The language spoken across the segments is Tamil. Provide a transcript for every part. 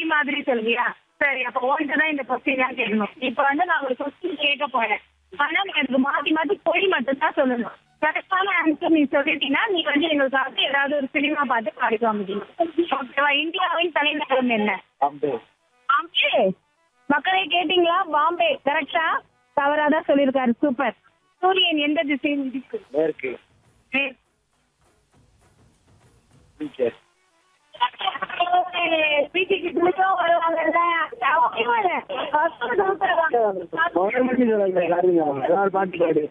மாதிரி சொல்றியா சரி அப்ப உன்கிட்ட தான் இந்த கொஸ்டின் தான் கேட்கணும் இப்ப வந்து நான் ஒரு கொஸ்டின் கேட்க போறேன் ஆனா நீ எனக்கு மாத்தி மாத்தி பொய் மட்டும் தான் சொல்லணும் கரெக்டான ஆன்சர் நீ சொல்லிட்டீங்கன்னா நீ வந்து எங்களுக்காக ஏதாவது ஒரு சினிமா பார்த்து பாடி காமிக்கணும் ஓகேவா இந்தியாவின் தலைநகரம் என்ன பாம்பே பாம்பே மக்களே கேட்டீங்களா பாம்பே கரெக்டா தவறாதான் சொல்லியிருக்காரு சூப்பர் சூரியன் எந்த திசையில் இருக்கு மேற்கு மேற்கு. டீச்சர் வீட்டுக்கு குளிக்கவும் வருவாங்கல்ல. அவங்களே. சூப்பர் மறுபடி சொல்லுங்க எல்லாரும் ஏதாவது பாட்டு பாடு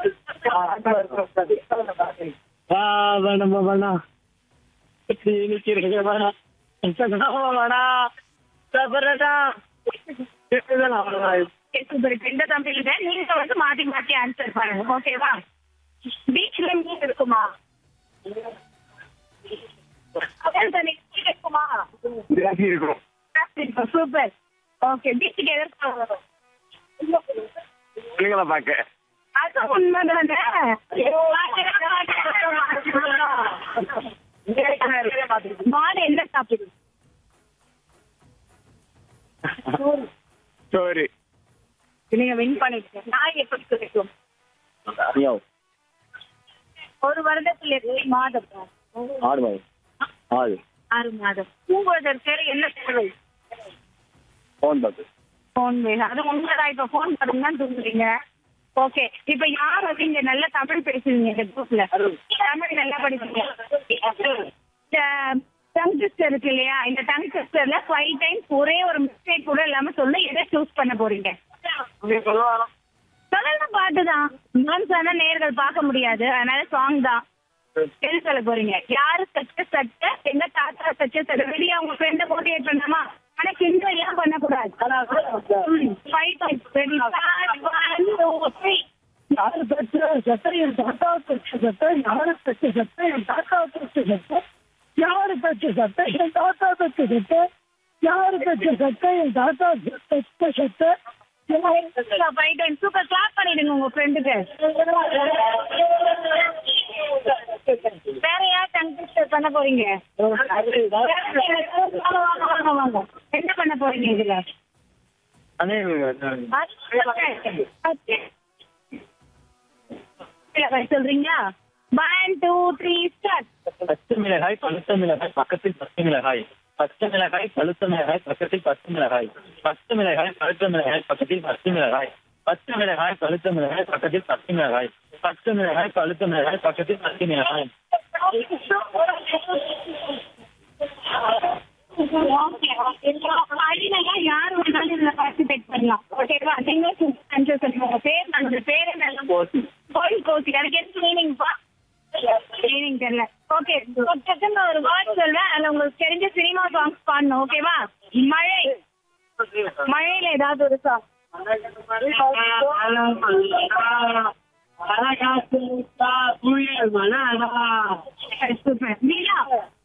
ஆ வேணாம் வேணாம் நிக்கிறீங்க வேணாம் வேணாம் சாப்பிட்றதா சூப்பர் இந்த தம்பிகிட்ட நீங்க வந்து மாத்தி மாத்தி ஆன்சர் பண்ணுங்க ஓகேவா பீச்ல மீன் இருக்குமா கடல் தண்ணி மீன் இருக்குமா இருக்கும் சூப்பர் ஓகே பீச்சுக்கு எதற்காக வரும் பிள்ளைங்களை பார்க்க அது உண்மைதானே மாடு என்ன சாப்பிடுது சோறு நீங்க வின் பண்ணிருக்கீங்க நாய் எப்படி கிடைக்கும் ஐயோ ஒரு வருடத்தில் எத்தனை மாதம் ஆடு மாதிரி ஆடு ஆறு மாதம் பூங்குழதர் பேர் என்ன பொருள் ஃபோன் பார்த்து போன் வேணும் அது உண்மைதான் இப்ப போன் பாருங்க தான் தூங்குறீங்க ஓகே இப்ப யார் வந்து இங்க நல்ல தமிழ் பேசுவீங்க இந்த குரூப்ல தமிழ் நல்லா படிப்பீங்க இந்த டங் டெஸ்டர் இருக்கு இல்லையா இந்த டங் டெஸ்டர்ல ஃபைவ் டைம்ஸ் ஒரே ஒரு மிஸ்டேக் கூட இல்லாம சொல்ல எதை சூஸ் பண்ண போறீங்க சொல்லலாம் பாட்டு தான் டான்ஸ் ஆனா நேர்கள் பார்க்க முடியாது அதனால சாங் தான் எது சொல்ல போறீங்க யாரு சச்ச சட்ட எங்க தாத்தா சச்ச சட்ட வெளியே அவங்க ஃப்ரெண்ட மோட்டிவேட் பண்ணாமா ஆனா கிண்டல் எல்லாம் பண்ணக்கூடாது ஃபைவ் டைம்ஸ் ரெடி யாரு பெற்ற சட்டை என் தாத்தா பெற்ற சட்டை யாரு பெற்ற சட்டை என் தாத்தா பெற்ற சட்டை யாரு பெற்ற சட்டை என் தாத்தா பெற்ற சட்டை யாரு பெற்ற சட்டை என் தாத்தா பெற்ற சட்டை ஃபைவ் டைம்ஸ் சூப்பர் கிளாப் பண்ணிடுங்க உங்க ஃப்ரெண்டுக்கு வேற யார் டங் பண்ண போறீங்க வாங்க, வாங்க, வாங்க. என்ன பண்ண போறீங்க இதுல அதே சொல்றீங்களா ஒன் டூ த்ரீ ஸ்டார்ட் பச்சை மிளகாய் பழுத்த மிளகாய் பக்கத்தில் பச்சை மிளகாய் பச்சை மிளகாய் பழுத்த மிளகாய் பக்கத்தில் பச்சை மிளகாய் பச்சை மிளகாய் பழுத்த மிளகாய் பக்கத்தில் பச்சை மிளகாய் பச்சை மிளகாய் பழுத்த மிளகாய் பக்கத்தில் பச்சை மிளகாய் பச்சை மிளகாய் பழுத்த மிளகாய் பக்கத்தில் பச்சை மிளகாய் யார் வேணாலும் இதுல பார்ட்டிசிபேட் பண்ணலாம் ஓகேவா நீங்க ஆன்சர் சொல்லுங்க உங்க பேர் நம்மளோட பேர் என்ன கோயில் கோசி அதுக்கு என்ன மீனிங் பா மீனிங் தெரியல ஓகே டக்குன்னு ஒரு வேர்ட் சொல்றேன் அதுல உங்களுக்கு தெரிஞ்ச சினிமா சாங்ஸ் பாடணும் ஓகேவா மழை மழையில ஏதாவது ஒரு சாங் சூப்பர் நீலா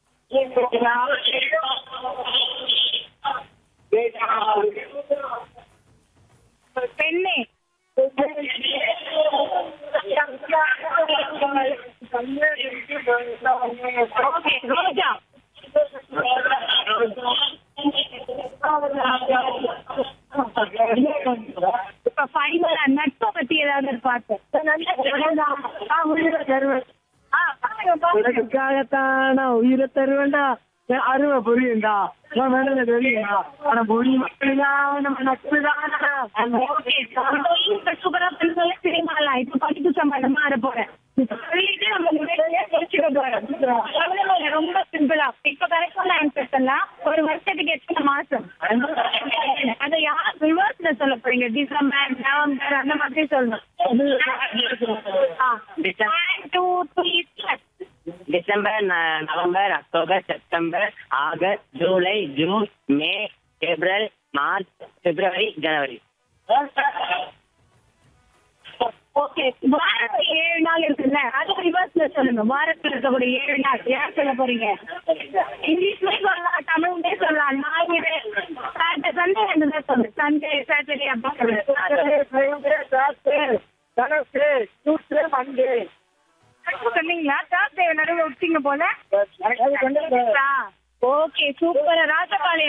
பெண்ணே ஓகே ரோஜா இப்ப ஃபைனல் நட்பை பத்தி ஏதாவது ஒரு பாட்டு ஆ, உயிரை தருவேன். ஆ, பாருங்க, பாருங்க. உனக்காகத்தான் நான் உயிரை தருவேன்டா என் அருமை புரியுண்டா நான் வேணுங்க தெரியுமா ஆனா மொழி மட்டும்தான் நம்ம நட்புதான் ஓகே, இப்ப சூப்பரா பண்ணல சினிமால இப்ப படிப்பு சம்பந்தமா மாற போறேன் சொல்லிட்டு நம்ம நிறைய படிச்சுக்க போறோம் அவ்வளவு ரொம்ப சிம்பிளா இப்ப கரெக்டான ஆன்சர்ஸ் எல்லாம் ஒரு வருஷத்துக்கு எத்தனை மாசம் அதை யார் ரிவர்ஸ்ல சொல்ல போறீங்க டிசம்பர் நவம்பர் அந்த மாதிரி சொல்லணும் டூ த்ரீ டிசம்பர் ந- November October September August July June May April March February January okay வாரத்துல ஏழு நாள் இருக்குல்ல அது ரிவர்ஸ்ல சொல்லுங்க வாரத்துல இருக்கக்கூடிய ஏழு நாள் யார் சொல்ல போறீங்க இங்கிலீஷ்லயே சொல்லலாம் தமிழ்லயே சொல்லலாம் ஞாயிறு சாட்டர்டே சண்டே ரெண்டு தான் சொல்லு சண்டே சாட்டர்டே அப்பா சொல்லு சொன்னீங்களா தேர்ஸ்டே நடுவில் விட்டீங்க போல ஓகே சூப்பரா ராஜா